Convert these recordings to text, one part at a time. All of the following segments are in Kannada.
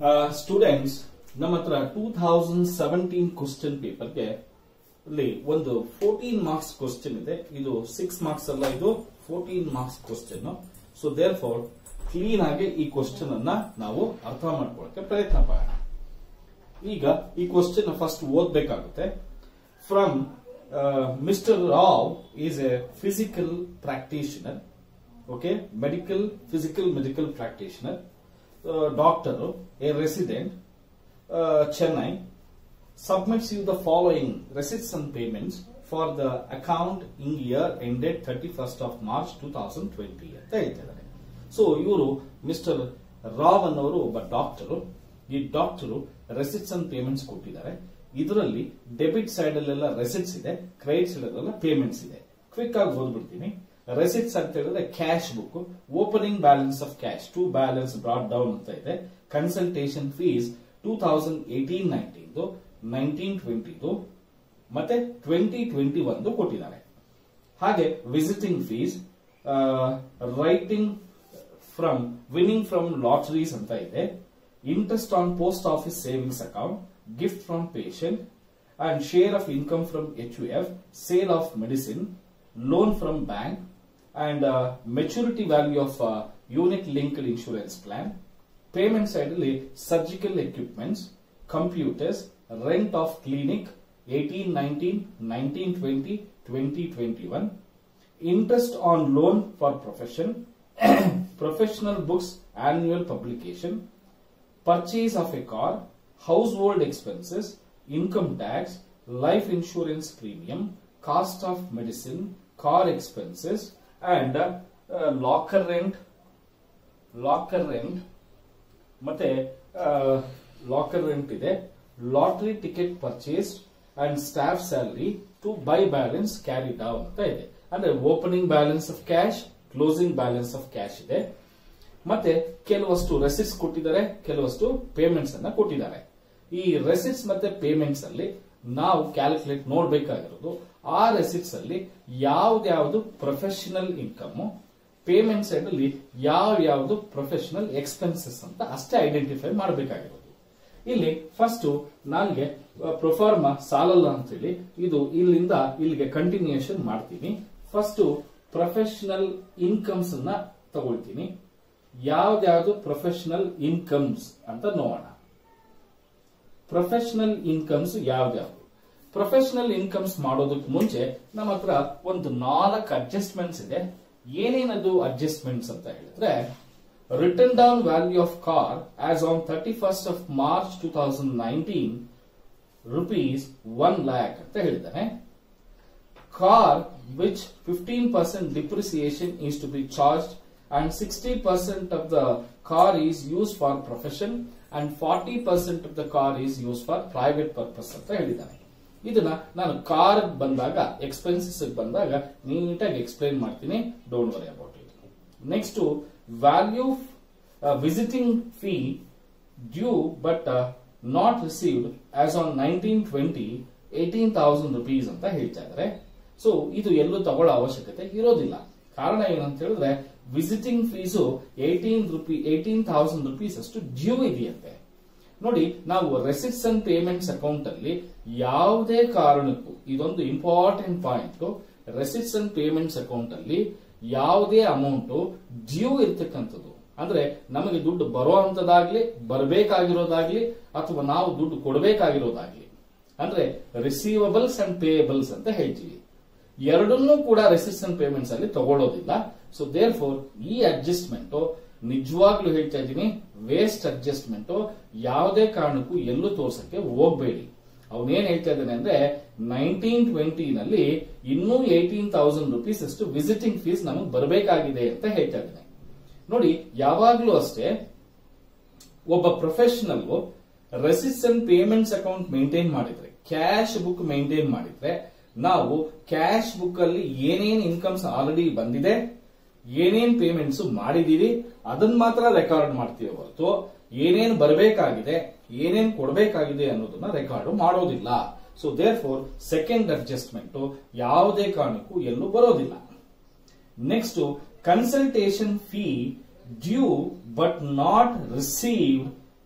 ಸ್ಟೂಡೆಂಟ್ಸ್ ನಮ್ಮ ಹತ್ರ ಟೂ ಥೌಸಂಡ್ ಸೆವೆಂಟೀನ್ ಕ್ವಶನ್ ಪೇಪರ್ಗೆ ಇಲ್ಲಿ ಒಂದು ಫೋರ್ಟೀನ್ ಮಾರ್ಕ್ಸ್ ಕ್ವಶನ್ ಇದೆ ಇದು ಸಿಕ್ಸ್ ಮಾರ್ಕ್ಸ್ ಅಲ್ಲ ಇದು fourteen marks question so there therefore clean ಆಗಿ ಈ ಕ್ವಶನ್ ಅನ್ನ ನಾವು ಅರ್ಥ ಮಾಡ್ಕೊಳ್ಳಕ್ಕೆ ಪ್ರಯತ್ನ ಪಡೋಣ ಈಗ ಈ ಕ್ವಶನ್ ಫಸ್ಟ್ ಓದ್ಬೇಕಾಗುತ್ತೆ from mister Rao is a physical practitioner okay medical physical medical practitioner doctor a resident Chennai submits you the following receipts and payments for the account in year ended 31st of March 2020 ಅಂತ ಹೇಳ್ತಿದ್ದಾರೆ ಸೊ ಇವರು ಮಿಸ್ಟರ್ ರಾವ್ ಅನ್ನೋರು ಒಬ್ಬ ಡಾಕ್ಟರು ಈ ಡಾಕ್ಟರು ರೆಸಿಟ್ಸ್ ಅಂಡ್ ಪೇಮೆಂಟ್ಸ್ ಕೊಟ್ಟಿದ್ದಾರೆ ಇದರಲ್ಲಿ ಡೆಬಿಟ್ ಸೈಡ್ ಅಲ್ಲೆಲ್ಲ ರೆಸಿಟ್ಸ್ ಇದೆ ಕ್ರೆಡಿಟ್ ಸೈಡ್ ಅಲ್ಲೆಲ್ಲ ಪೇಮೆಂಟ್ಸ್ ಇದೆ ಕ್ವಿಕ್ ಆಗಿ ಓದ್ಬಿಡ್ತೀನಿ ರೆಸಿಟ್ಸ್ ಅಂತ ಹೇಳಿದ್ರೆ cash book opening balance of cash to balance brought down ಅಂತ ಇದೆ consultation fees two thousand eighteen ನೈನ್ಟೀನ್ದು ನೈನ್ಟೀನ್ ಟ್ವೆಂಟಿದು ಮತ್ತೆ ಟ್ವೆಂಟಿ ಟ್ವೆಂಟಿ ಒಂದು ಕೊಟ್ಟಿದ್ದಾರೆ ಹಾಗೆ visiting fees writing from winning from lotteries ಅಂತ ಇದೆ interest on post office savings account gift from patient and share of income from H U F sale of medicine loan from bank and maturity value of unit linked insurance plan payment side ಅಲ್ಲಿ surgical equipments computers rent of clinic eighteen nineteen nineteen twenty twenty twenty one interest on loan for profession professional books annual publication purchase of a car household expenses income tax life insurance premium cost of medicine car expenses and locker rent locker rent ಮತ್ತೆ ಲಾಕರ್ ರೆಂಟ್ ಇದೆ lottery ticket purchase and staff salary to by balance carry down ಅಂತ ಇದೆ ಅಂದ್ರೆ opening balance of cash closing balance of cash ಇದೆ ಮತ್ತೆ ಕೆಲವಷ್ಟು ರೆಸಿಟ್ಸ್ ಕೊಟ್ಟಿದ್ದಾರೆ ಕೆಲವಷ್ಟು ಪೇಮೆಂಟ್ಸ್ ಅನ್ನ ಕೊಟ್ಟಿದ್ದಾರೆ ಈ ರೆಸಿಟ್ಸ್ ಮತ್ತೆ ಪೇಮೆಂಟ್ಸ್ ಅಲ್ಲಿ ನಾವು ಕ್ಯಾಲ್ಕುಲೇಟ್ ನೋಡ್ಬೇಕಾಗಿರೋದು ಆ ರೆಸಿಟ್ಸ್ ಅಲ್ಲಿ ಯಾವ್ದ್ಯಾವ್ದು ಪ್ರೊಫೆಷನಲ್ ಇನ್ಕಮ್ ಪೇಮೆಂಟ್ ಸೈಡ್ ಅಲ್ಲಿ ಯಾವ ಯಾವ್ದು ಪ್ರೊಫೆಷನಲ್ ಎಕ್ಸ್ಪೆನ್ಸಸ್ ಅಂತ ಅಷ್ಟೇ ಐಡೆಂಟಿಫೈ ಮಾಡಬೇಕಾಗಿರೋದು ಇಲ್ಲಿ ಫಸ್ಟ್ ನನಗೆ ಪ್ರೊಫಾರ್ಮ ಸಾಲಲ್ಲ ಅಂತೇಳಿ ಇದು ಇಲ್ಲಿಂದ ಇಲ್ಲಿಗೆ ಕಂಟಿನ್ಯೂಷನ್ ಮಾಡ್ತೀನಿ ಫಸ್ಟ್ ಪ್ರೊಫೆಷನಲ್ ಇನ್ಕಮ್ಸ್ ಅನ್ನ ತಗೊಳ್ತೀನಿ ಯಾವ್ದ್ಯಾವ್ದು ಪ್ರೊಫೆಷನಲ್ ಇನ್ಕಮ್ಸ್ ಅಂತ ನೋಡೋಣ ಪ್ರೊಫೆಷನಲ್ ಇನ್ಕಮ್ಸ್ ಯಾವ್ದ್ಯಾವ್ದು ಪ್ರೊಫೆಷನಲ್ ಇನ್ಕಮ್ಸ್ ಮಾಡೋದಕ್ಕೆ ಮುಂಚೆ ನಮ್ಮ ಹತ್ರ ಒಂದು ನಾಲ್ಕು ಅಡ್ಜಸ್ಟ್ಮೆಂಟ್ಸ್ ಇದೆ ಏನೇನದು ಅಡ್ಜಸ್ಟ್ಮೆಂಟ್ಸ್ ಅಂತ ಹೇಳಿದ್ರೆ written down value of car as on thirty first of March two thousand nineteen rupees one lakh ಅಂತ ಹೇಳಿದ್ದಾನೆ car which fifteen percent depreciation is to be charge and sixty percent of the car is use for profession and forty percent of the car is use for private purpose ಅಂತ ಹೇಳಿದ್ದಾನೆ ಇದನ್ನ ನಾನು ಕಾರ್ ಬಂದಾಗ ಎಕ್ಸ್ಪೆನ್ಸಸ್ ಬಂದಾಗ ನೀಟಾಗಿ ಎಕ್ಸ್ಪ್ಲೈನ್ ಮಾಡ್ತೀನಿ don't worry about it next value visiting fee due but not received as on nineteen twenty eighteen thousand rupees ಅಂತ ಹೇಳ್ತಾ ಇದ್ದಾರೆ ಸೊ ಇದು ಎಲ್ಲೂ ತಗೊಳ್ಳೋ ಅವಶ್ಯಕತೆ ಇರೋದಿಲ್ಲ ಕಾರಣ ಏನಂತ ಹೇಳಿದ್ರೆ visiting fees eighteen rupee eighteen thousand rupees ಅಷ್ಟು ಡ್ಯೂ ಇದೆಯಂತೆ ನೋಡಿ ನಾವು ರೆಸಿಟ್ಸ್ ಅಂಡ್ ಪೇಮೆಂಟ್ಸ್ ಅಕೌಂಟ್ ಅಲ್ಲಿ ಯಾವುದೇ ಕಾರಣಕ್ಕೂ ಇದೊಂದು important point receipts and payments account ಅಲ್ಲಿ ಯಾವುದೇ ಅಮೌಂಟ್ ಡ್ಯೂ ಇರ್ತಕ್ಕಂಥದ್ದು ಅಂದ್ರೆ ನಮಗೆ ದುಡ್ಡು ಬರೋ ಅಂತದಾಗ್ಲಿ ಬರಬೇಕಾಗಿರೋದಾಗ್ಲಿ ಅಥವಾ ನಾವು ದುಡ್ಡು ಕೊಡಬೇಕಾಗಿರೋದಾಗ್ಲಿ ಅಂದ್ರೆ ರಿಸೀವಬಲ್ಸ್ ಅಂಡ್ ಪೇಯಬಲ್ಸ್ ಅಂತ ಹೇಳ್ತೀವಿ ಎರಡನ್ನೂ ಕೂಡ ರೆಸಿಟ್ಸ್ ಅಂಡ್ ಪೇಮೆಂಟ್ಸ್ ಅಲ್ಲಿ ತಗೊಳ್ಳೋದಿಲ್ಲ so there therefore adjustment ನಿಜವಾಗ್ಲೂ ಹೇಳ್ತಾ ಇದ್ದೀನಿ ವೇಸ್ಟ್ ಅಡ್ಜಸ್ಟ್ಮೆಂಟ್ ಯಾವುದೇ ಕಾರಣಕ್ಕೂ ಎಲ್ಲೂ ತೋರ್ಸಕ್ಕೆ ಹೋಗ್ಬೇಡಿ ಅವನೇನ್ ಹೇಳ್ತಾ ಇದ್ದಾನೆ ಅಂದ್ರೆ ನೈನ್ಟೀನ್ ಟ್ವೆಂಟಿ ನಲ್ಲಿ ಇನ್ನೂ ಏಟೀನ್ ತೌಸಂಡ್ ರುಪೀಸ್ ಅಷ್ಟು ವಿಸಿಟಿಂಗ್ ಫೀಸ್ ನಮಗೆ ಬರಬೇಕಾಗಿದೆ ಅಂತ ಹೇಳ್ತಾ ಇದ್ದಾನೆ ನೋಡಿ ಯಾವಾಗ್ಲೂ ಅಷ್ಟೇ ಒಬ್ಬ professional receipts and payments account maintain ಮಾಡಿದ್ರೆ ಕ್ಯಾಶ್ ಬುಕ್ ಮೇಂಟೈನ್ ಮಾಡಿದ್ರೆ ನಾವು ಕ್ಯಾಶ್ ಬುಕ್ ಅಲ್ಲಿ ಏನೇನ್ ಇನ್ಕಮ್ಸ್ ಆಲ್ರೆಡಿ ಬಂದಿದೆ ಏನೇನ್ ಪೇಮೆಂಟ್ಸ್ ಮಾಡಿದೀವಿ ಅದನ್ನ ಮಾತ್ರ ರೆಕಾರ್ಡ್ ಮಾಡ್ತೀವಿ ಹೊರತು ಏನೇನ್ ಬರಬೇಕಾಗಿದೆ ಏನೇನ್ ಕೊಡಬೇಕಾಗಿದೆ ಅನ್ನೋದನ್ನ ರೆಕಾರ್ಡ್ ಮಾಡೋದಿಲ್ಲ so there therefore second ಯಾವುದೇ ಕಾರಣಕ್ಕೂ ಎಲ್ಲೂ ಬರೋದಿಲ್ಲ next consultation fee due but not received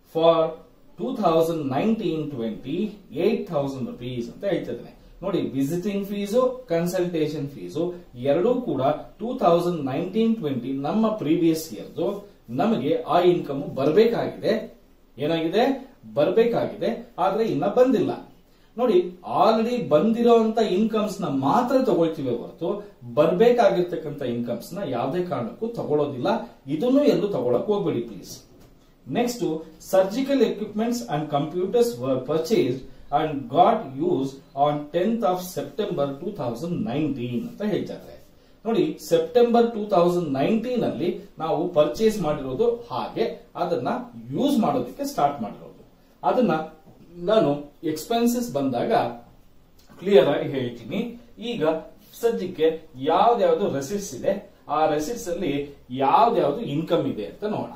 for two thousand nineteen twenty eight thousand rupees ಅಂತ ಹೇಳ್ತಿದ್ದೇನೆ ನೋಡಿ ವಿಸಿಟಿಂಗ್ ಫೀಸು ಕನ್ಸಲ್ಟೇಷನ್ ಫೀಸು ಎರಡೂ ಕೂಡ ಟೂ ಥೌಸಂಡ್ ನೈನ್ಟೀನ್ ಟ್ವೆಂಟಿ ನಮ್ಮ ಪ್ರೀವಿಯಸ್ ಇಯರ್ದು ನಮಗೆ ಆ ಇನ್ಕಮ್ ಬರಬೇಕಾಗಿದೆ ಏನಾಗಿದೆ ಬರಬೇಕಾಗಿದೆ ಆದ್ರೆ ಇನ್ನ ಬಂದಿಲ್ಲ ನೋಡಿ ಆಲ್ರೆಡಿ ಬಂದಿರೋಂತ ಇನ್ಕಮ್ಸ್ ನ ಮಾತ್ರ ತಗೊಳ್ತೀವಿ ಹೊರತು ಬರ್ಬೇಕಾಗಿರ್ತಕ್ಕಂಥ ಇನ್ಕಮ್ಸ್ ನ ಯಾವುದೇ ಕಾರಣಕ್ಕೂ ತಗೊಳ್ಳೋದಿಲ್ಲ ಇದನ್ನು ಎಲ್ಲೂ ತಗೊಳಕ್ ಹೋಗ್ಬೇಡಿ please next surgical equipments and computers were purchased and got use on tenth of September two thousand nineteen ಅಂತ ಹೇಳ್ತಾರೆ ನೋಡಿ ಸೆಪ್ಟೆಂಬರ್ ಟೂ ಥೌಸಂಡ್ ನೈನ್ಟೀನ್ ಅಲ್ಲಿ ನಾವು ಪರ್ಚೇಸ್ ಮಾಡಿರೋದು ಹಾಗೆ ಅದನ್ನ ಯೂಸ್ ಮಾಡೋದಕ್ಕೆ ಸ್ಟಾರ್ಟ್ ಮಾಡಿರೋದು ಅದನ್ನ ನಾನು ಎಕ್ಸ್ಪೆನ್ಸಸ್ ಬಂದಾಗ ಕ್ಲಿಯರ್ ಆಗಿ ಹೇಳ್ತೀನಿ ಈಗ ಸದ್ಯಕ್ಕೆ ಯಾವ್ದ್ಯಾವ್ದು ರೆಸಿಟ್ಸ್ ಇದೆ ಆ ರೆಸಿಟ್ಸ್ ಅಲ್ಲಿ ಯಾವ್ದ್ಯಾವ್ದು ಇನ್ಕಮ್ ಇದೆ ಅಂತ ನೋಡೋಣ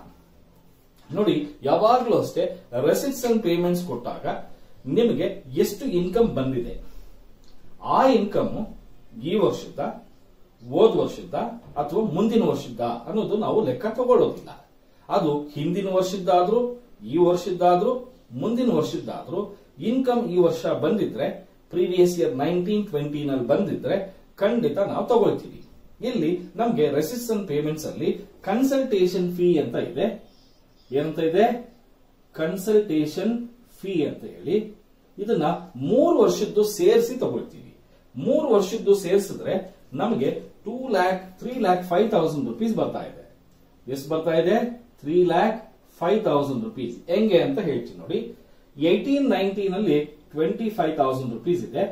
ನೋಡಿ ಯಾವಾಗ್ಲೂ ಅಷ್ಟೇ ರೆಸಿಟ್ಸ್ ಅಂಡ್ ಪೇಮೆಂಟ್ಸ್ ಕೊಟ್ಟಾಗ ನಿಮಗೆ ಎಷ್ಟು ಇನ್ಕಮ್ ಬಂದಿದೆ ಆ ಇನ್ಕಮ್ ಈ ವರ್ಷದ ಹೋದ್ ವರ್ಷದ ಅಥವಾ ಮುಂದಿನ ವರ್ಷದ ಅನ್ನೋದು ನಾವು ಲೆಕ್ಕ ತಗೊಳ್ಳೋದಿಲ್ಲ ಅದು ಹಿಂದಿನ ವರ್ಷದ್ದಾದ್ರೂ ಈ ವರ್ಷದ್ದಾದ್ರೂ ಮುಂದಿನ ವರ್ಷದ್ದಾದ್ರೂ ಇನ್ಕಮ್ ಈ ವರ್ಷ ಬಂದಿದ್ರೆ ಪ್ರೀವಿಯಸ್ ಇಯರ್ ನೈನ್ಟೀನ್ ಟ್ವೆಂಟಿ ನಲ್ಲಿ ಬಂದಿದ್ರೆ ಖಂಡಿತ ನಾವು ತಗೊಳ್ತೀವಿ ಇಲ್ಲಿ ನಮ್ಗೆ ರೆಸಿಸ್ಟೆನ್ಸ್ ಪೇಮೆಂಟ್ಸ್ ಅಲ್ಲಿ ಕನ್ಸಲ್ಟೇಷನ್ ಫೀ ಅಂತ ಇದೆ ಏನಂತ ಇದೆ ಕನ್ಸಲ್ಟೇಷನ್ ಫೀ ಅಂತ ಹೇಳಿ ಇದನ್ನ ಮೂರು ವರ್ಷದ್ದು ಸೇರಿಸಿ ತಗೊಳ್ತೀವಿ ಮೂರು ವರ್ಷದ್ದು ಸೇರಿಸಿದ್ರೆ ನಮಗೆ two lakh three lakh five thousand rupees ಬರ್ತಾ ಇದೆ ಎಷ್ಟು ಬರ್ತಾ ಇದೆ three lakh five thousand rupees ಹೆಂಗೆ ಅಂತ ಹೇಳ್ತೀನಿ ನೋಡಿ ಏಟೀನ್ ನೈನ್ಟೀನ್ ಅಲ್ಲಿ ಟ್ವೆಂಟಿ ಫೈವ್ ತೌಸಂಡ್ ರುಪೀಸ್ ಇದೆ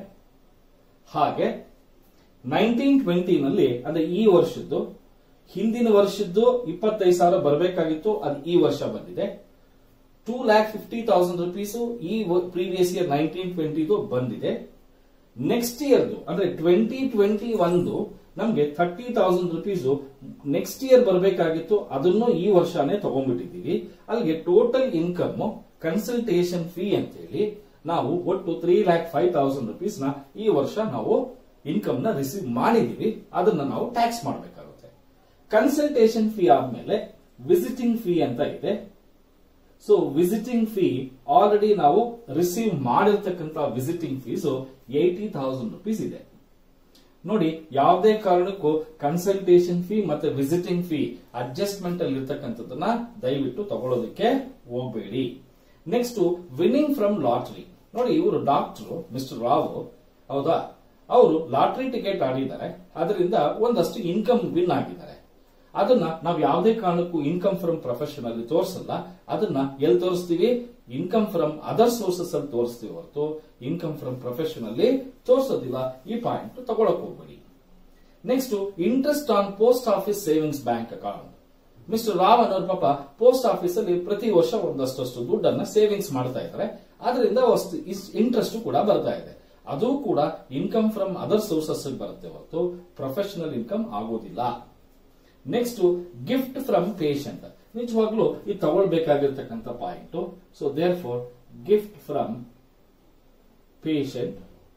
ಹಾಗೆ ನೈನ್ಟೀನ್ ಟ್ವೆಂಟಿ ನಲ್ಲಿ ಅಂದ್ರೆ ಈ ವರ್ಷದ್ದು ಹಿಂದಿನ ವರ್ಷದ್ದು ಇಪ್ಪತ್ತೈದು ಸಾವಿರ ಬರಬೇಕಾಗಿತ್ತು ಅದು ಈ ವರ್ಷ ಬಂದಿದೆ two lakh fifty thousand rupees ಈ ಪ್ರೀವಿಯಸ್ ಇಯರ್ ನೈನ್ಟೀನ್ ಟ್ವೆಂಟಿದು ಬಂದಿದೆ ನೆಕ್ಸ್ಟ್ ಇಯರ್ದು ಅಂದ್ರೆ ಟ್ವೆಂಟಿ ಟ್ವೆಂಟಿ ಒಂದು ನಮ್ಗೆ thirty thousand rupees next year ಬರಬೇಕಾಗಿತ್ತು ಅದನ್ನು ಈ ವರ್ಷನೇ ತಗೊಂಡ್ಬಿಟ್ಟಿದ್ದೀವಿ ಅಲ್ಲಿಗೆ ಟೋಟಲ್ ಇನ್ಕಮ್ ಕನ್ಸಲ್ಟೇಷನ್ ಫೀ ಅಂತ ಹೇಳಿ ನಾವು ಒಟ್ಟು three lakh five thousand rupees ನ ಈ ವರ್ಷ ನಾವು ಇನ್ಕಮ್ ನ ರಿಸೀವ್ ಮಾಡಿದೀವಿ ಅದನ್ನ ನಾವು ಟ್ಯಾಕ್ಸ್ ಮಾಡಬೇಕಾಗುತ್ತೆ ಕನ್ಸಲ್ಟೇಷನ್ ಫೀ ಆದ್ಮೇಲೆ ವಿಸಿಟಿಂಗ್ ಫೀ ಅಂತ ಇದೆ ಸೊ ವಿಸಿಟಿಂಗ್ ಫೀ ಆಲ್ರೆಡಿ ನಾವು ರಿಸೀವ್ ಮಾಡಿರ್ತಕ್ಕಂಥ visiting fees eighty thousand rupees ಇದೆ ನೋಡಿ ಯಾವುದೇ ಕಾರಣಕ್ಕೂ ಕನ್ಸಲ್ಟೇಷನ್ ಫೀ ಮತ್ತೆ ವಿಸಿಟಿಂಗ್ ಫೀ ಅಡ್ಜಸ್ಟ್ಮೆಂಟ್ ಅಲ್ಲಿ ಇರ್ತಕ್ಕಂಥದ್ದನ್ನ ದಯವಿಟ್ಟು ತಗೊಳ್ಳೋದಕ್ಕೆ ಹೋಗಬೇಡಿ ನೆಕ್ಸ್ಟ್ ವಿನ್ನಿಂಗ್ ಫ್ರಮ್ ಲಾಟ್ರಿ ನೋಡಿ ಇವರು ಡಾಕ್ಟರ್ ಮಿಸ್ಟರ್ ರಾವ್ ಹೌದಾ ಅವರು ಲಾಟ್ರಿ ಟಿಕೆಟ್ ಆಡಿದ್ದಾರೆ ಅದರಿಂದ ಒಂದಷ್ಟು ಇನ್ಕಮ್ ವಿನ್ ಆಗಿದ್ದಾರೆ ಅದನ್ನ ನಾವು ಯಾವುದೇ ಕಾರಣಕ್ಕೂ ಇನ್ಕಮ್ ಫ್ರಮ್ ಪ್ರೊಫೆಷನ್ ಅಲ್ಲಿ ತೋರಿಸಲ್ಲ ಅದನ್ನ ಎಲ್ಲಿ ತೋರಿಸ್ತೀವಿ ಇನ್ಕಮ್ ಫ್ರಮ್ ಅದರ್ ಸೋರ್ಸಸ್ ಅಲ್ಲಿ ತೋರಿಸ್ತೀವಿ ಹೊರತು ಇನ್ಕಮ್ ಫ್ರಮ್ ಪ್ರೊಫೆಷನ್ ಅಲ್ಲಿ ತೋರಿಸೋದಿಲ್ಲ ಈ ಪಾಯಿಂಟ್ ತಗೊಳಕ್ ಹೋಗ್ಬೇಡಿ next interest on post office savings bank account mister Rao ಅನ್ನೋರ್ ಪಾಪ ಪೋಸ್ಟ್ ಆಫೀಸ್ ಅಲ್ಲಿ ಪ್ರತಿ ವರ್ಷ ಒಂದಷ್ಟು ದುಡ್ಡನ್ನ ಸೇವಿಂಗ್ಸ್ ಮಾಡ್ತಾ ಇದ್ದಾರೆ ಅದರಿಂದ ಇಂಟ್ರೆಸ್ಟ್ ಕೂಡ ಬರ್ತಾ ಇದೆ ಅದು ಕೂಡ ಇನ್ಕಮ್ ಫ್ರಮ್ ಅದರ್ ಸೋರ್ಸಸ್ ಬರುತ್ತೆ ಹೊರತು ಪ್ರೊಫೆಷನಲ್ ಇನ್ಕಮ್ ಆಗೋದಿಲ್ಲ ನೆಕ್ಸ್ಟ್ ಗಿಫ್ಟ್ ಫ್ರಮ್ ಪೇಷಂಟ್ ನಿಜವಾಗ್ಲೂ ಇದು ತಗೊಳ್ಬೇಕಾಗಿರ್ತಕ್ಕಂಥ point so there for gift from patient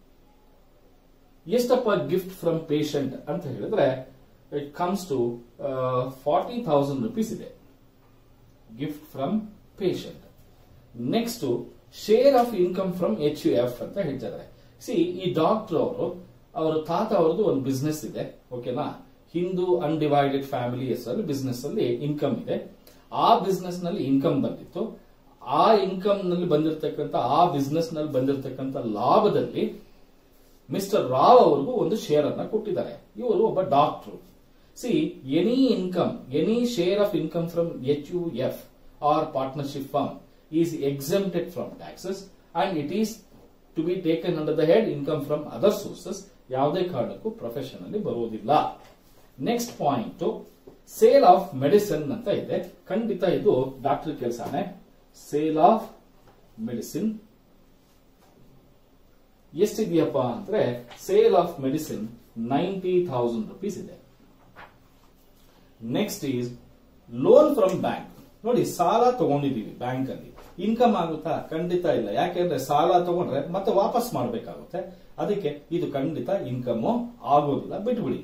ಎಷ್ಟಪ್ಪ ಗಿಫ್ಟ್ ಫ್ರಮ್ ಪೇಷಂಟ್ ಅಂತ ಹೇಳಿದ್ರೆ it comes to forty thousand rupees ಇದೆ gift from patient next share of income from H U F ಅಂತ ಹೇಳ್ತಿದ್ದಾರೆ ಸಿ ಈ ಡಾಕ್ಟರ್ ಅವರು ಅವರ ತಾತ ಅವರದ್ದು ಒಂದು ಬಿಸ್ನೆಸ್ ಇದೆ ಓಕೆನಾ ಹಿಂದೂ ಅನ್ಡಿವೈಡೆಡ್ ಫ್ಯಾಮಿಲಿ ಹೆಸರಲ್ಲಿ ಬಿಸ್ನೆಸ್ ಅಲ್ಲಿ ಇನ್ಕಮ್ ಇದೆ ಆ ಬಿಸ್ನೆಸ್ ನಲ್ಲಿ ಇನ್ಕಮ್ ಬಂದಿತ್ತು ಆ ಇನ್ಕಮ್ ನಲ್ಲಿ ಬಂದಿರತಕ್ಕಂತ ಆ ಬಿಸ್ನೆಸ್ ನಲ್ಲಿ ಬಂದಿರತಕ್ಕಂತ ಲಾಭದಲ್ಲಿ ಮಿಸ್ಟರ್ ರಾವ್ ಅವ್ರಿಗೂ ಒಂದು ಶೇರ್ ಅನ್ನ ಕೊಟ್ಟಿದ್ದಾರೆ ಇವರು ಒಬ್ಬ doctor see any income any share of income from H U F or partnership firm is exempted from taxes and it is to be taken under the head income from other sources ಯಾವುದೇ ಕಾರಣಕ್ಕೂ ಪ್ರೊಫೆಷನ್ ಅಲ್ಲಿ ಬರುವುದಿಲ್ಲ next point sale of medicine ಅಂತ ಇದೆ ಖಂಡಿತ ಇದು ಡಾಕ್ಟರ್ ಕೆಲಸನೇ ಸೇಲ್ ಆಫ್ ಮೆಡಿಸಿನ್ ಎಷ್ಟಿದೆಯಪ್ಪ ಅಂದ್ರೆ sale of medicine ninety thousand rupees ಇದೆ next is loan from bank ನೋಡಿ ಸಾಲ ತಗೊಂಡಿದೀವಿ ಬ್ಯಾಂಕ್ ಅಲ್ಲಿ ಇನ್ಕಮ್ ಆಗುತ್ತಾ ಖಂಡಿತ ಇಲ್ಲ ಯಾಕೆಂದ್ರೆ ಸಾಲ ತಗೊಂಡ್ರೆ ಮತ್ತೆ ವಾಪಸ್ ಮಾಡಬೇಕಾಗುತ್ತೆ ಅದಕ್ಕೆ ಇದು ಖಂಡಿತ ಇನ್ಕಮ್ ಆಗೋದಿಲ್ಲ ಬಿಟ್ಬಿಡಿ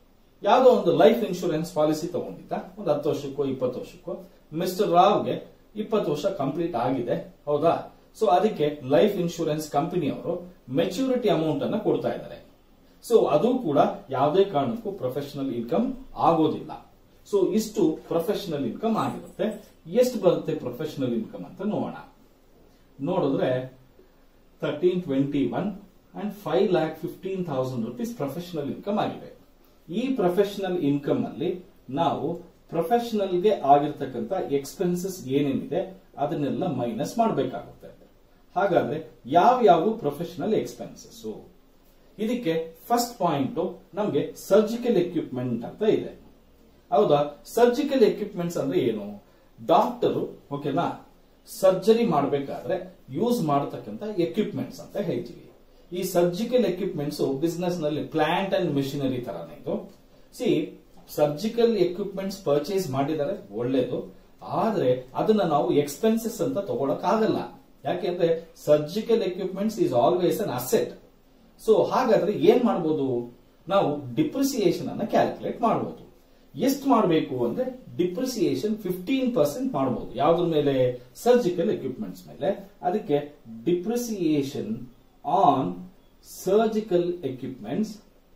ಯಾವುದೋ ಒಂದು ಲೈಫ್ ಇನ್ಶೂರೆನ್ಸ್ ಪಾಲಿಸಿ ತಗೊಂಡಿದ್ದ ಒಂದು ಹತ್ತು ವರ್ಷಕ್ಕೋ ಇಪ್ಪತ್ತು ವರ್ಷಕ್ಕೋ ಮಿಸ್ಟರ್ ರಾವ್ಗೆ ಇಪ್ಪತ್ತು ವರ್ಷ ಕಂಪ್ಲೀಟ್ ಆಗಿದೆ ಹೌದಾ ಸೊ ಅದಕ್ಕೆ ಲೈಫ್ ಇನ್ಶೂರೆನ್ಸ್ ಕಂಪನಿಯವರು ಮೆಚುರಿಟಿ ಅಮೌಂಟ್ ಅನ್ನ ಕೊಡ್ತಾ ಇದ್ದಾರೆ ಸೊ ಅದು ಕೂಡ ಯಾವುದೇ ಕಾರಣಕ್ಕೂ ಪ್ರೊಫೆಷನಲ್ ಇನ್ಕಮ್ ಆಗೋದಿಲ್ಲ ಸೊ ಇಷ್ಟು ಪ್ರೊಫೆಷನಲ್ ಇನ್ಕಮ್ ಆಗಿರುತ್ತೆ ಎಷ್ಟು ಬರುತ್ತೆ ಪ್ರೊಫೆಷನಲ್ ಇನ್ಕಮ್ ಅಂತ ನೋಡೋಣ ನೋಡಿದ್ರೆ thirteen twenty one and five lakh fifteen thousand rupees professional income ಆಗಿದೆ ಈ ಪ್ರೊಫೆಷನಲ್ ಇನ್ಕಮ್ ಅಲ್ಲಿ ನಾವು ಪ್ರೊಫೆಷನಲ್ಗೆ ಆಗಿರ್ತಕ್ಕಂಥ ಎಕ್ಸ್ಪೆನ್ಸಸ್ ಏನೇನಿದೆ ಅದನ್ನೆಲ್ಲ ಮೈನಸ್ ಮಾಡಬೇಕಾಗುತ್ತೆ ಹಾಗಾದ್ರೆ ಯಾವ ಯಾವ ಪ್ರೊಫೆಷನಲ್ ಎಕ್ಸ್ಪೆನ್ಸಸ್ ಇದಕ್ಕೆ ಫಸ್ಟ್ ಪಾಯಿಂಟ್ ನಮಗೆ ಸರ್ಜಿಕಲ್ ಎಕ್ವಿಪ್ಮೆಂಟ್ ಅಂತ ಇದೆ ಹೌದಾ ಸರ್ಜಿಕಲ್ ಎಕ್ವಿಪ್ಮೆಂಟ್ಸ್ ಅಂದ್ರೆ ಏನು ಡಾಕ್ಟರು ಓಕೆನಾ ಸರ್ಜರಿ ಮಾಡಬೇಕಾದ್ರೆ ಯೂಸ್ ಮಾಡತಕ್ಕಂತ ಎಕ್ವಿಪ್ಮೆಂಟ್ಸ್ ಅಂತ ಹೇಳ್ತೀವಿ ಈ ಸರ್ಜಿಕಲ್ ಎಕ್ವಿಪ್ಮೆಂಟ್ಸ್ ಬಿಸ್ನೆಸ್ ನಲ್ಲಿ ಪ್ಲಾಂಟ್ ಅಂಡ್ ಮೆಷಿನರಿ ತರಾನೇ ಇದು ಸಿ ಸರ್ಜಿಕಲ್ ಎಕ್ವಿಪ್ಮೆಂಟ್ಸ್ ಪರ್ಚೇಸ್ ಮಾಡಿದರೆ ಒಳ್ಳೇದು ಆದ್ರೆ ಅದನ್ನ ನಾವು ಎಕ್ಸ್ಪೆನ್ಸಸ್ ಅಂತ ತಗೊಳಕ್ ಆಗಲ್ಲ ಯಾಕೆಂದ್ರೆ surgical equipments is always an asset so ಹಾಗಾದ್ರೆ ಏನ್ ಮಾಡಬಹುದು ನಾವು ಡಿಪ್ರಿಸಿಯೇಷನ್ ಅನ್ನ ಕ್ಯಾಲ್ಕುಲೇಟ್ ಮಾಡಬಹುದು ಎಷ್ಟು ಮಾಡಬೇಕು ಅಂದ್ರೆ ಡಿಪ್ರಿಸಿಯೇಷನ್ ಫಿಫ್ಟೀನ್ ಪರ್ಸೆಂಟ್ ಮಾಡಬಹುದು ಯಾವ್ದ್ರ ಮೇಲೆ ಸರ್ಜಿಕಲ್ ಎಕ್ವಿಪ್ಮೆಂಟ್ಸ್ ಮೇಲೆ ಅದಕ್ಕೆ depreciation on surgical equipments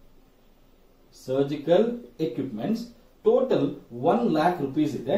surgical equipments total one lakh rupees ಇದೆ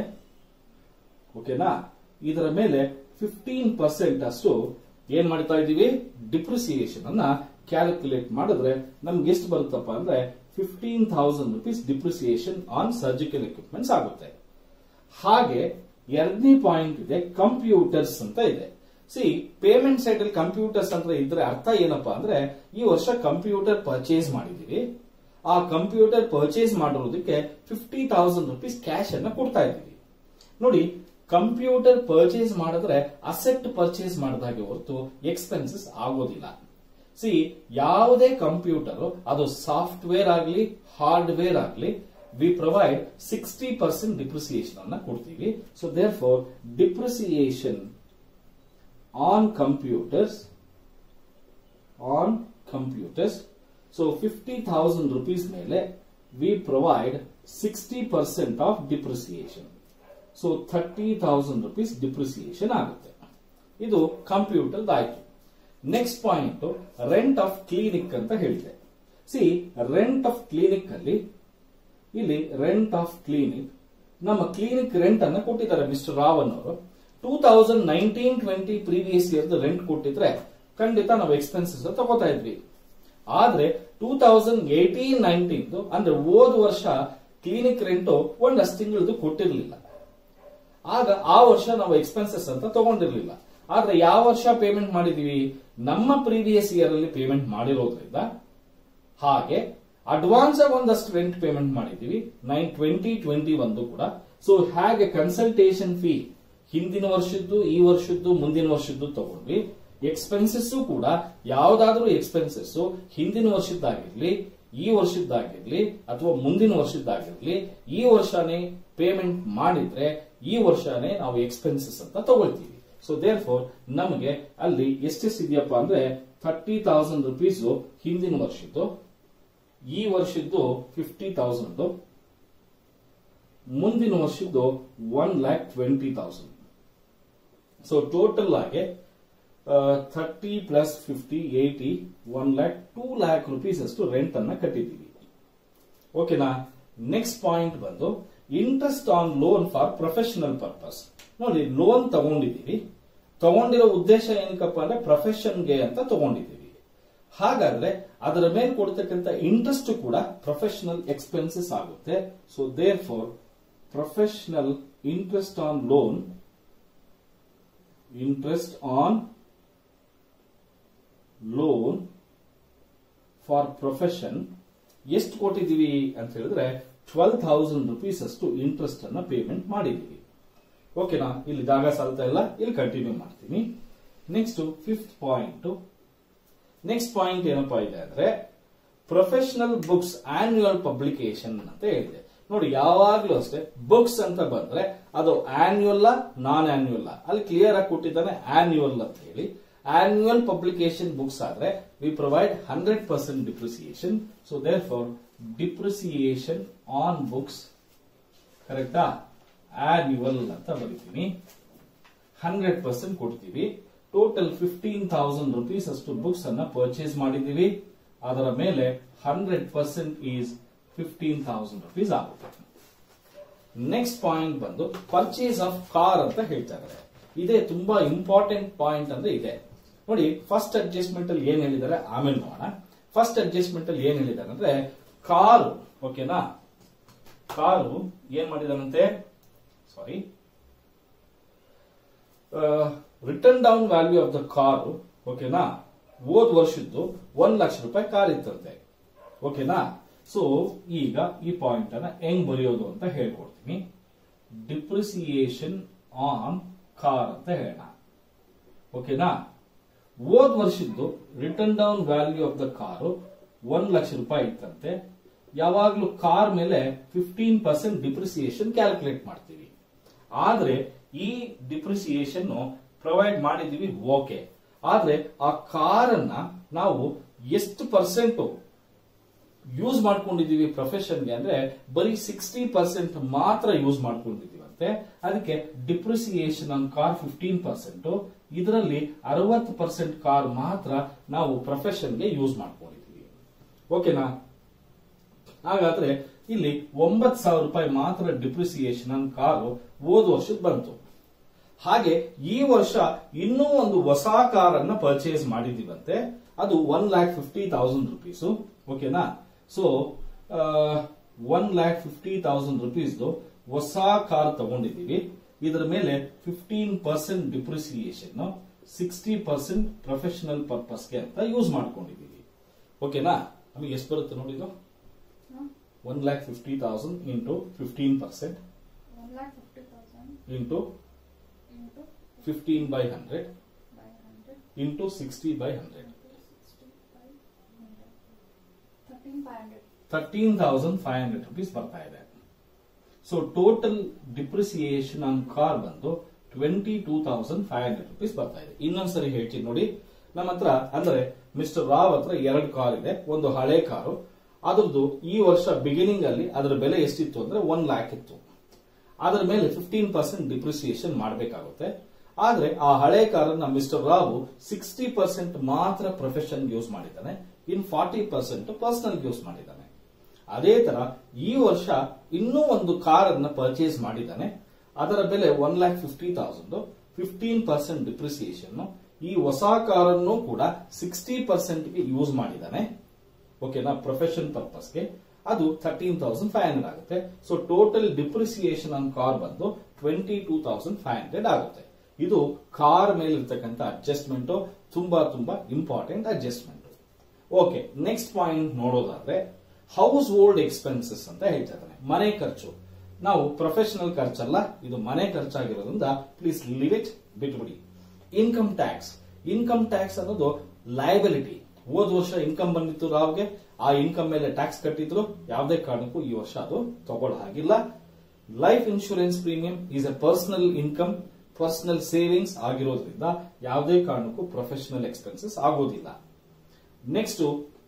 ಓಕೆನಾ ಇದರ ಮೇಲೆ ಫಿಫ್ಟೀನ್ ಪರ್ಸೆಂಟ್ ಅಷ್ಟು ಏನ್ ಮಾಡ್ತಾ ಇದೀವಿ ಡಿಪ್ರಿಸಿಯೇಷನ್ ಅನ್ನ ಕ್ಯಾಲ್ಕುಲೇಟ್ ಮಾಡಿದ್ರೆ ನಮ್ಗೆ ಎಷ್ಟು ಬರುತ್ತಪ್ಪ ಅಂದ್ರೆ fifteen thousand rupees depreciation on surgical equipments ಆಗುತ್ತೆ ಹಾಗೆ ಎರಡನೇ ಪಾಯಿಂಟ್ ಇದೆ ಕಂಪ್ಯೂಟರ್ಸ್ ಅಂತ ಇದೆ ಸಿ ಪೇಮೆಂಟ್ ಸೈಡ್ ಅಲ್ಲಿ ಕಂಪ್ಯೂಟರ್ಸ್ ಅಂತ ಇದ್ರೆ ಅರ್ಥ ಏನಪ್ಪಾ ಅಂದ್ರೆ ಈ ವರ್ಷ ಕಂಪ್ಯೂಟರ್ ಪರ್ಚೇಸ್ ಮಾಡಿದೀವಿ ಆ ಕಂಪ್ಯೂಟರ್ ಪರ್ಚೇಸ್ ಮಾಡಿರೋದಕ್ಕೆ ಫಿಫ್ಟಿ ಥೌಸಂಡ್ ರುಪೀಸ್ ಕ್ಯಾಶ್ ಅನ್ನ ಕೊಡ್ತಾ ಇದ್ದೀವಿ ನೋಡಿ ಕಂಪ್ಯೂಟರ್ ಪರ್ಚೇಸ್ ಮಾಡಿದ್ರೆ ಅಸೆಟ್ ಪರ್ಚೇಸ್ ಮಾಡಿದಾಗೆ ಹೊರತು ಎಕ್ಸ್ಪೆನ್ಸಸ್ ಆಗೋದಿಲ್ಲ ಸಿ ಯಾವುದೇ ಕಂಪ್ಯೂಟರ್ ಅದು ಸಾಫ್ಟ್ವೇರ್ ಆಗಲಿ ಹಾರ್ಡ್ವೇರ್ ಆಗಲಿ we provide sixty percent depreciation ಅನ್ನ ಕೊಡ್ತೀವಿ so there for depreciation on computers on computers so fifty thousand rupees ಮೇಲೆ we provide sixty percent of depreciation so thirty thousand rupees depreciation ಆಗುತ್ತೆ ಇದು ಕಂಪ್ಯೂಟರ್ ಆಯ್ತು next point rent of clinic ಅಂತ ಹೇಳಿದೆ ಸಿ ರೆಂಟ್ ಆಫ್ ಕ್ಲಿನಿಕ್ ಅಲ್ಲಿ ಇಲ್ಲಿ ರೆಂಟ್ ಆಫ್ ಕ್ಲಿನಿಕ್ ನಮ್ಮ ಕ್ಲಿನಿಕ್ ರೆಂಟ್ ಅನ್ನ ಕೊಟ್ಟಿದ್ದಾರೆ ಮಿಸ್ಟರ್ ರಾವನ್ ಅವರು two thousand nineteen twenty previous year rent ಕೊಟ್ಟಿದ್ರೆ ಖಂಡಿತ ನಾವು ಎಕ್ಸ್ಪೆನ್ಸಸ್ ತಗೋತಾ ಇದ್ವಿ ಆದ್ರೆ ಟೂ ತೌಸಂಡ್ ಏಟೀನ್ ನೈನ್ಟೀನ್ ಅಂದ್ರೆ ಹೋದ ವರ್ಷ ಕ್ಲಿನಿಕ್ ರೆಂಟ್ ಒಂದಷ್ಟು ತಿಂಗಳದು ಕೊಟ್ಟಿರಲಿಲ್ಲ ಆಗ ಆ ವರ್ಷ ನಾವು ಎಕ್ಸ್ಪೆನ್ಸಸ್ ಅಂತ ತಗೊಂಡಿರ್ಲಿಲ್ಲ ಆದ್ರೆ ಯಾವ ವರ್ಷ ಪೇಮೆಂಟ್ ಮಾಡಿದೀವಿ ನಮ್ಮ ಪ್ರೀವಿಯಸ್ ಇಯರ್ ಅಲ್ಲಿ ಪೇಮೆಂಟ್ ಮಾಡಿರೋದ್ರಿಂದ ಹಾಗೆ ಅಡ್ವಾನ್ಸ್ ಆಗಿ ಒಂದಷ್ಟು ರೆಂಟ್ ಪೇಮೆಂಟ್ ಮಾಡಿದೀವಿ ನೈನ್ ಟ್ವೆಂಟಿ ಟ್ವೆಂಟಿ ಒಂದು ಕೂಡ ಸೊ ಹಾಗೆ ಕನ್ಸಲ್ಟೇಷನ್ ಫೀ ಹಿಂದಿನ ವರ್ಷದ್ದು ಈ ವರ್ಷದ್ದು ಮುಂದಿನ ವರ್ಷದ್ದು ತಗೊಂಡ್ವಿ ಎಕ್ಸ್ಪೆನ್ಸಸ್ ಕೂಡ ಯಾವ್ದಾದ್ರೂ ಎಕ್ಸ್ಪೆನ್ಸಸ್ ಹಿಂದಿನ ವರ್ಷದ್ದಾಗಿರ್ಲಿ ಈ ವರ್ಷದ್ದಾಗಿರ್ಲಿ ಅಥವಾ ಮುಂದಿನ ವರ್ಷದ್ದಾಗಿರ್ಲಿ ಈ ವರ್ಷನೇ ಪೇಮೆಂಟ್ ಮಾಡಿದ್ರೆ ಈ ವರ್ಷನೇ ನಾವು ಎಕ್ಸ್ಪೆನ್ಸಸ್ ಅಂತ ತಗೊಳ್ತೀವಿ ಸೊ ದೇರ್ ಫೋರ್ ನಮಗೆ ಅಲ್ಲಿ ಎಷ್ಟೆಷ್ಟು ಇದೆಯಪ್ಪ ಅಂದ್ರೆ ಥರ್ಟಿ ತೌಸಂಡ್ ರುಪೀಸ್ ಹಿಂದಿನ ವರ್ಷದ್ದು ಈ ವರ್ಷದ್ದು ಫಿಫ್ಟಿ ತೌಸಂಡ್ ಮುಂದಿನ ವರ್ಷದ್ದು one lakh twenty thousand so total ಆಗಿ thirty plus fifty eighty one lakh two lakh rupees ಅಷ್ಟು ರೆಂಟ್ ಅನ್ನ ಕಟ್ಟಿದ್ದೀವಿ ಓಕೆನಾ ನೆಕ್ಸ್ಟ್ ಪಾಯಿಂಟ್ ಬಂದು interest on loan for professional purpose ನೋಡಿ ಲೋನ್ ತಗೊಂಡಿದ್ದೀವಿ ತಗೊಂಡಿರೋ ಉದ್ದೇಶ ಏನಕ್ಕಪ್ಪ ಅಂದ್ರೆ ಪ್ರೊಫೆಷನ್ಗೆ ಅಂತ ತಗೊಂಡಿದ್ದೀವಿ ಹಾಗಾದ್ರೆ ಅದರ ಮೇಲೆ ಕೊಡ್ತಕ್ಕಂಥ ಇಂಟ್ರೆಸ್ಟ್ ಕೂಡ ಪ್ರೊಫೆಷನಲ್ ಎಕ್ಸ್ಪೆನ್ಸಸ್ ಆಗುತ್ತೆ so there for professional interest on loan interest on loan for profession ಎಷ್ಟು ಕೊಟ್ಟಿದ್ದೀವಿ ಅಂತ ಹೇಳಿದ್ರೆ ಟ್ವೆಲ್ ಥೌಸಂಡ್ ರುಪೀಸ್ ಅಷ್ಟು ಇಂಟ್ರೆಸ್ಟ್ ಅನ್ನ ಪೇಮೆಂಟ್ ಮಾಡಿದ್ದೀವಿ ಓಕೆನಾ ಇಲ್ಲಿ ಜಾಗ ಸಾಲ್ತಾ ಇಲ್ಲ ಇಲ್ಲಿ ಕಂಟಿನ್ಯೂ ಮಾಡ್ತೀನಿ next fifth point next point ಏನಪ್ಪಾ ಇದೆ ಅಂದ್ರೆ ಪ್ರೊಫೆಷನಲ್ ಬುಕ್ಸ್ ಆನ್ಯುವಲ್ ಪಬ್ಲಿಕೇಶನ್ ಅಂತ ಹೇಳಿದೆ ನೋಡಿ ಯಾವಾಗ್ಲೂ ಅಷ್ಟೇ ಬುಕ್ಸ್ ಅಂತ ಬಂದ್ರೆ ಅದು ಆನ್ಯುವಲ್ ನಾನ್ ಆನ್ಯುವಲ್ ಅಲ್ಲಿ ಕ್ಲಿಯರ್ ಆಗಿ ಕೊಟ್ಟಿದ್ದಾನೆ ಆನ್ಯುವಲ್ ಅಂತ ಹೇಳಿ ಆನ್ಯುವಲ್ ಪಬ್ಲಿಕೇಶನ್ ಬುಕ್ಸ್ ಆದ್ರೆ we provide hundred percent depreciation so there therefore depreciation on books ಕರೆಕ್ಟಾ ಆನ್ಯುವಲ್ ಅಂತ ಬರೀತೀನಿ ಹಂಡ್ರೆಡ್ ಪರ್ಸೆಂಟ್ ಕೊಡ್ತೀವಿ ಟೋಟಲ್ ಫಿಫ್ಟೀನ್ ಥೌಸಂಡ್ ರುಪೀಸ್ ಅಷ್ಟು ಬುಕ್ಸ್ ಅನ್ನ ಪರ್ಚೇಸ್ ಮಾಡಿದೀವಿ ಅದರ ಮೇಲೆ hundred percent is fifteen thousand rupees ಆಗುತ್ತೆ ನೆಕ್ಸ್ಟ್ ಪಾಯಿಂಟ್ ಬಂದು ಪರ್ಚೇಸ್ ಆಫ್ ಕಾರ್ ಅಂತ ಹೇಳ್ತಾ ಇದ್ದಾರೆ ಇದೇ ತುಂಬಾ ಇಂಪಾರ್ಟೆಂಟ್ ಪಾಯಿಂಟ್ ಅಂದ್ರೆ ಇದೆ ನೋಡಿ ಫಸ್ಟ್ ಅಡ್ಜಸ್ಟ್ಮೆಂಟ್ ಅಲ್ಲಿ ಏನ್ ಹೇಳಿದ್ದಾರೆ ಆಮೇಲೆ ನೋಡೋಣ ಫಸ್ಟ್ ಅಡ್ಜಸ್ಟ್ಮೆಂಟ್ ಅಲ್ಲಿ ಏನ್ ಹೇಳಿದ್ದಾರೆ ಅಂದ್ರೆ ಕಾರು ಓಕೆನಾ ಕಾರು ಏನ್ ಮಾಡಿದಾನಂತೆ sorry written down value of the car ಓಕೆನಾ ಹೋದ್ ವರ್ಷದ್ದು ಒಂದ್ ಲಕ್ಷ ರೂಪಾಯಿ ಕಾರ್ ಇತ್ತಂತೆ ಓಕೆನಾ ಸೊ ಈಗ ಈ ಪಾಯಿಂಟ್ ಅನ್ನ ಹೆಂಗ್ ಬರೆಯೋದು ಅಂತ ಹೇಳ್ಕೊಡ್ತೀನಿ ಡಿಪ್ರಿಸಿಯೇಷನ್ ಆನ್ ಕಾರ್ ಅಂತ ಹೇಳೋಣ ಓಕೆನಾ ಹೋದ್ ವರ್ಷದ್ದು written down value of the car ಒಂದ್ ಲಕ್ಷ ರೂಪಾಯಿ ಇತ್ತಂತೆ ಯಾವಾಗ್ಲೂ ಕಾರ್ ಮೇಲೆ ಫಿಫ್ಟೀನ್ ಪರ್ಸೆಂಟ್ ಡಿಪ್ರಿಸಿಯೇಷನ್ ಕ್ಯಾಲ್ಕುಲೇಟ್ ಮಾಡ್ತೀವಿ ಆದ್ರೆ ಈ ಡಿಪ್ರಿಸಿಯೇಷನ್ ಪ್ರೊವೈಡ್ ಮಾಡಿದೀವಿ ಓಕೆ ಆದ್ರೆ ಆ ಕಾರನ್ನ ನಾವು ಎಷ್ಟು ಪರ್ಸೆಂಟ್ ಯೂಸ್ ಮಾಡ್ಕೊಂಡಿದೀವಿ ಪ್ರೊಫೆಷನ್ಗೆ ಅಂದ್ರೆ ಬರೀ ಸಿಕ್ಸ್ಟಿ ಪರ್ಸೆಂಟ್ ಮಾತ್ರ ಯೂಸ್ ಮಾಡ್ಕೊಂಡಿದೀವಂತೆ ಅದಕ್ಕೆ depreciation on car fifteen percent ಇದರಲ್ಲಿ ಅರವತ್ತು ಪರ್ಸೆಂಟ್ ಕಾರ್ ಮಾತ್ರ ನಾವು ಪ್ರೊಫೆಷನ್ಗೆ ಯೂಸ್ ಮಾಡ್ಕೊಂಡಿದೀವಿ ಓಕೆನಾ ಹಾಗಾದ್ರೆ ಇಲ್ಲಿ ಒಂಬತ್ ಸಾವಿರ ರೂಪಾಯಿ ಮಾತ್ರ ಡಿಪ್ರಿಸಿಯೇಷನ್ ಆನ್ ಕಾರು ಹೋದ ವರ್ಷದ ಬಂತು ಹಾಗೆ ಈ ವರ್ಷ ಇನ್ನೂ ಒಂದು ಹೊಸ ಕಾರನ್ನ ಪರ್ಚೇಸ್ ಮಾಡಿದೀವಂತೆ ಅದು one lakh fifty thousand rupees ಓಕೆನಾ so one lakh fifty thousand rupees ಹೊಸ ಕಾರ್ ತಗೊಂಡಿದೀವಿ ಇದರ ಮೇಲೆ fifteen percent depreciation sixty percent professional ಪರ್ಪಸ್ಗೆ ಅಂತ ಯೂಸ್ ಮಾಡ್ಕೊಂಡಿದೀವಿ ಓಕೆನಾ ನಮಗೆ ಎಷ್ಟು ಬರುತ್ತೆ ನೋಡಿದು one lakh fifty thousand into fifteen percent One lakh fifty thousand into into fifteen by hundred by hundred into sixty by hundred into sixty-five hundred. Thirteen five hundred. Thirteen thousand five hundred rupees ಬರ್ತಾ ಇದೆ so total depreciation on car ಬಂದು twenty two thousand five hundred rupees ಬರ್ತಾ ಇದೆ ಇನ್ನೊಂದ್ಸರಿ ಹೇಳ್ತೀನಿ ನೋಡಿ ನಮ್ಮ ಹತ್ರ ಅಂದ್ರೆ ಮಿಸ್ಟರ್ ರಾವ್ ಹತ್ರ ಎರಡು ಕಾರ್ ಇದೆ ಒಂದು ಹಳೆ ಕಾರು ಅದ್ರದ್ದು ಈ ವರ್ಷ ಬಿಗಿನಿಂಗ್ ಅಲ್ಲಿ ಅದರ ಬೆಲೆ ಎಷ್ಟಿತ್ತು ಅಂದ್ರೆ ಒನ್ ಲ್ಯಾಕ್ ಇತ್ತು ಅದರ ಮೇಲೆ ಫಿಫ್ಟೀನ್ ಪರ್ಸೆಂಟ್ ಡಿಪ್ರಿಸಿಯೇಷನ್ ಮಾಡಬೇಕಾಗುತ್ತೆ ಆದ್ರೆ ಆ ಹಳೆ ಕಾರನ್ನ ಮಿಸ್ಟರ್ ರಾವು ಸಿಕ್ಸ್ಟಿ ಪರ್ಸೆಂಟ್ ಮಾತ್ರ ಪ್ರೊಫೆಷನ್ ಯೂಸ್ ಮಾಡಿದ್ದಾನೆ ಇನ್ ಫಾರ್ಟಿ ಪರ್ಸೆಂಟ್ ಪರ್ಸನಲ್ ಯೂಸ್ ಮಾಡಿದ್ದಾನೆ ಅದೇ ತರ ಈ ವರ್ಷ ಇನ್ನೂ ಒಂದು ಕಾರನ್ನ ಪರ್ಚೇಸ್ ಮಾಡಿದ್ದಾನೆ ಅದರ ಬೆಲೆ one lakh fifty thousand fifteen percent depreciation ಈ ಹೊಸ ಕಾರನ್ನು ಕೂಡ ಸಿಕ್ಸ್ಟಿ ಪರ್ಸೆಂಟ್ಗೆ ಯೂಸ್ ಮಾಡಿದ್ದಾನೆ ಓಕೆನಾ ಪ್ರೊಫೆಷನ್ ಪರ್ಪಸ್ಗೆ ಅದು ಥರ್ಟೀನ್ ತೌಸಂಡ್ ಫೈವ್ ಹಂಡ್ರೆಡ್ ಆಗುತ್ತೆ so total depreciation on car ಬಂದು twenty two thousand five hundred ಆಗುತ್ತೆ ಇದು ಕಾರ್ ಮೇಲೆ ಇರ್ತಕ್ಕಂಥ ಅಡ್ಜಸ್ಟ್ಮೆಂಟ್ ತುಂಬಾ ತುಂಬಾ important adjustment okay next point ನೋಡೋದಾದ್ರೆ ಹೌಸ್ ಹೋಲ್ಡ್ ಎಕ್ಸ್ಪೆನ್ಸಸ್ ಅಂತ ಹೇಳ್ತಾ ಇದ್ದಾನೆ ಮನೆ ಖರ್ಚು ನಾವು ಪ್ರೊಫೆಷನಲ್ ಖರ್ಚಲ್ಲ ಇದು ಮನೆ ಖರ್ಚಾಗಿರೋದ್ರಿಂದ ಪ್ಲೀಸ್ ಲಿವ್ ಇಟ್ ಬಿಟ್ಬಿಡಿ ಇನ್ಕಮ್ ಟ್ಯಾಕ್ಸ್ ಇನ್ಕಮ್ ಟ್ಯಾಕ್ಸ್ ಅನ್ನೋದು ಲಯಬಿಲಿಟಿ ಹೋದ ವರ್ಷ ಇನ್ಕಮ್ ಬಂದಿತ್ತು ರಾವ್ಗೆ ಆ ಇನ್ಕಮ್ ಮೇಲೆ ಟ್ಯಾಕ್ಸ್ ಕಟ್ಟಿದ್ರು ಯಾವುದೇ ಕಾರಣಕ್ಕೂ ಈ ವರ್ಷ ಅದು ತಗೊಳ್ಳೋ ಹಾಗಿಲ್ಲ life insurance premium is a personal income personal savings ಆಗಿರೋದ್ರಿಂದ ಯಾವುದೇ ಕಾರಣಕ್ಕೂ ಪ್ರೊಫೆಷನಲ್ ಎಕ್ಸ್ಪೆನ್ಸಸ್ ಆಗೋದಿಲ್ಲ ನೆಕ್ಸ್ಟ್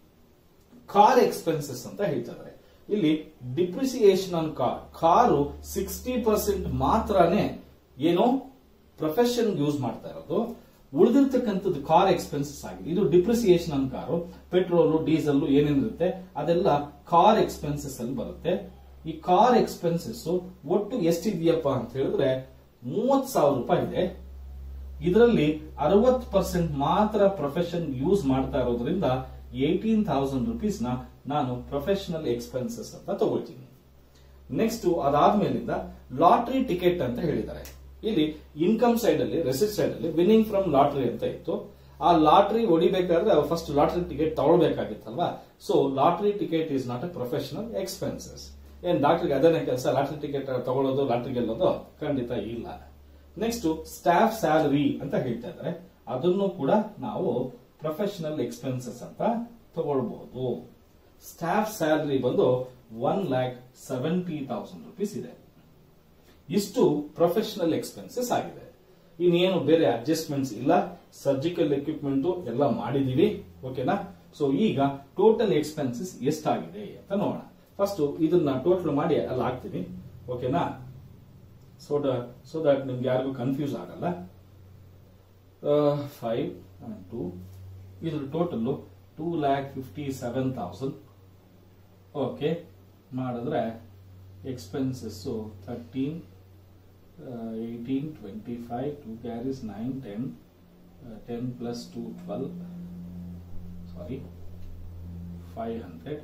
ಕಾರ್ ಎಕ್ಸ್ಪೆನ್ಸಸ್ ಅಂತ ಹೇಳ್ತಾರೆ ಇಲ್ಲಿ depreciation on car car sixty percent ಮಾತ್ರನೇ ಏನೋ ಪ್ರೊಫೆಷನ್ ಯೂಸ್ ಮಾಡ್ತಾ ಇರೋದು ಉಳಿದಿರ್ತಕ್ಕಂಥದ್ದು ಕಾರ್ ಎಕ್ಸ್ಪೆನ್ಸಸ್ ಆಗಿದೆ ಇದು depreciation on car petrol diesel ಏನೇನಿರುತ್ತೆ ಅದೆಲ್ಲ ಕಾರ್ ಎಕ್ಸ್ಪೆನ್ಸಸ್ ಅಲ್ಲಿ ಬರುತ್ತೆ ಈ ಕಾರ್ ಎಕ್ಸ್ಪೆನ್ಸಸ್ ಒಟ್ಟು ಎಷ್ಟಿದೆಯಪ್ಪ ಅಂತ ಹೇಳಿದ್ರೆ ಮೂವತ್ ಸಾವಿರ ರೂಪಾಯಿ ಇದೆ ಇದರಲ್ಲಿ ಅರವತ್ ಪರ್ಸೆಂಟ್ ಮಾತ್ರ ಪ್ರೊಫೆಷನ್ ಯೂಸ್ ಮಾಡ್ತಾ ಇರೋದ್ರಿಂದ ಏಯ್ಟೀನ್ ಥೌಸಂಡ್ ರುಪೀಸ್ ನ ನಾನು ಪ್ರೊಫೆಷನಲ್ ಎಕ್ಸ್ಪೆನ್ಸಸ್ ಅಂತ ತಗೊಳ್ತೀನಿ ನೆಕ್ಸ್ಟ್ ಅದಾದ್ಮೇಲಿಂದ ಲಾಟ್ರಿ ಟಿಕೆಟ್ ಅಂತ ಹೇಳಿದ್ದಾರೆ ಇಲ್ಲಿ ಇನ್ಕಮ್ ಸೈಡ್ ಅಲ್ಲಿ ರೆಸಿಟ್ ಸೈಡ್ ಅಲ್ಲಿ ವಿನ್ನಿಂಗ್ ಫ್ರಮ್ ಲಾಟ್ರಿ ಅಂತ ಇತ್ತು ಆ ಲಾಟ್ರಿ ಹೊಡಿಬೇಕಾದ್ರೆ ಫಸ್ಟ್ ಲಾಟ್ರಿ ಟಿಕೆಟ್ ತಗೊಳ್ಬೇಕಾಗಿತ್ತಲ್ವಾ so lottery ticket is not a professional expenses ಏನ್ ಡಾಕ್ಟರ್ಗೆ ಅದೇನೇ ಕೆಲಸ ಲಾಟ್ರಿ ಟಿಕೆಟ್ ತಗೊಳ್ಳೋದು ಲಾಟ್ರಿ ಗೆಲ್ಲೋದು ಖಂಡಿತ ಇಲ್ಲ ನೆಕ್ಸ್ಟ್ ಸ್ಟಾಫ್ ಸ್ಯಾಲರಿ ಅಂತ ಹೇಳ್ತಾ ಇದ್ದಾರೆ ಅದನ್ನು ಕೂಡ ನಾವು ಪ್ರೊಫೆಷನಲ್ ಎಕ್ಸ್ಪೆನ್ಸಸ್ ಅಂತ ತಗೊಳ್ಬಹುದು ಸ್ಟಾಫ್ ಸ್ಯಾಲರಿ ಬಂದು one lakh seventy thousand rupees ಇದೆ ಇಷ್ಟು ಪ್ರೊಫೆಷನಲ್ ಎಕ್ಸ್ಪೆನ್ಸಸ್ ಆಗಿದೆ ಇನ್ನೇನು ಬೇರೆ ಅಡ್ಜಸ್ಟ್ಮೆಂಟ್ಸ್ ಇಲ್ಲ ಸರ್ಜಿಕಲ್ ಎಕ್ವಿಪ್ಮೆಂಟ್ ಎಲ್ಲ ಮಾಡಿದೀವಿ ಓಕೆನಾ ಸೊ ಈಗ ಟೋಟಲ್ ಎಕ್ಸ್ಪೆನ್ಸಸ್ ಎಷ್ಟಾಗಿದೆ ಅಂತ ನೋಡೋಣ ಫಸ್ಟ್ ಇದನ್ನ ಟೋಟಲ್ ಮಾಡಿ ಅಲ್ಲಿ ಹಾಕ್ತೀನಿ ಓಕೆನಾ ಸೊ ಸೊ ದಟ್ ನಿಮ್ಗೆ ಯಾರಿಗೂ ಕನ್ಫ್ಯೂಸ್ ಆಗಲ್ಲ ಫೈವ್ ಅಂಡ್ ಟೂ ಇದ್ರ total two lakh fifty seven thousand okay ಮಾಡಿದ್ರೆ expenses thirteen eighteen twenty five two carries nine ten ten plus two twelve sorry five hundred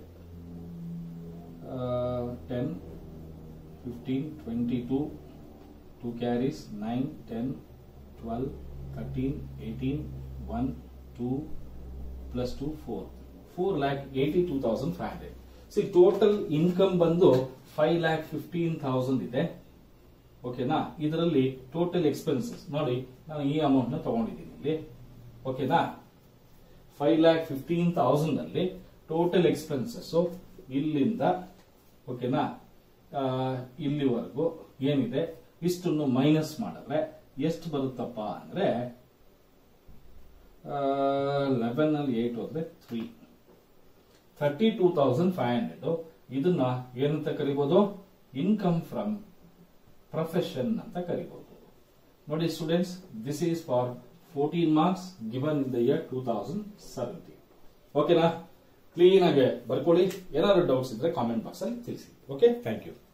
ten fifteen twenty two two carries nine ten twelve thirteen eighteen one two plus two four four lakh eighty two thousand five hundred see total income ಬಂದು ಫೈವ್ ಲ್ಯಾಕ್ ಫಿಫ್ಟೀನ್ ಥೌಸಂಡ್ ಇದೆ ಓಕೆನಾ ಇದರಲ್ಲಿ ಟೋಟಲ್ ಎಕ್ಸ್ಪೆನ್ಸಸ್ ನೋಡಿ ನಾನು ಈ ಅಮೌಂಟ್ ನ ತಗೊಂಡಿದ್ದೀನಿ ಇಲ್ಲಿ ಓಕೆನಾ ಫೈವ್ ಲ್ಯಾಕ್ ಫಿಫ್ಟೀನ್ ತೌಸಂಡ್ ಅಲ್ಲಿ ಟೋಟಲ್ ಎಕ್ಸ್ಪೆನ್ಸಸ್ ಇಲ್ಲಿಂದ ಓಕೆನಾ ಆ, ಇಲ್ಲಿವರೆಗೂ ಏನಿದೆ ಇಷ್ಟನ್ನು ಮೈನಸ್ ಮಾಡಿದ್ರೆ ಎಷ್ಟು ಬರುತ್ತಪ್ಪ ಅಂದ್ರೆ ಲೆವೆನ್ ಅಲ್ಲಿ ಏಟ್ ಹೋದ್ರೆ three thirty two thousand five hundred ಇದನ್ನ ಏನಂತ ಕರಿಬಹುದು ಇನ್ಕಮ್ ಫ್ರಮ್ ಪ್ರೊಫೆಷನ್ ಅಂತ ಕರಿಬಹುದು ನೋಡಿ students this is for fourteen marks given in the year two thousand seventeen ಓಕೆನಾ ಕ್ಲೀನ್ ಆಗಿ ಬರ್ಕೊಳ್ಳಿ ಏನಾದ್ರು ಡೌಟ್ಸ್ ಇದ್ರೆ ಕಾಮೆಂಟ್ ಬಾಕ್ಸ್ ಅಲ್ಲಿ ತಿಳಿಸಿ ಓಕೆ ಥ್ಯಾಂಕ್ ಯು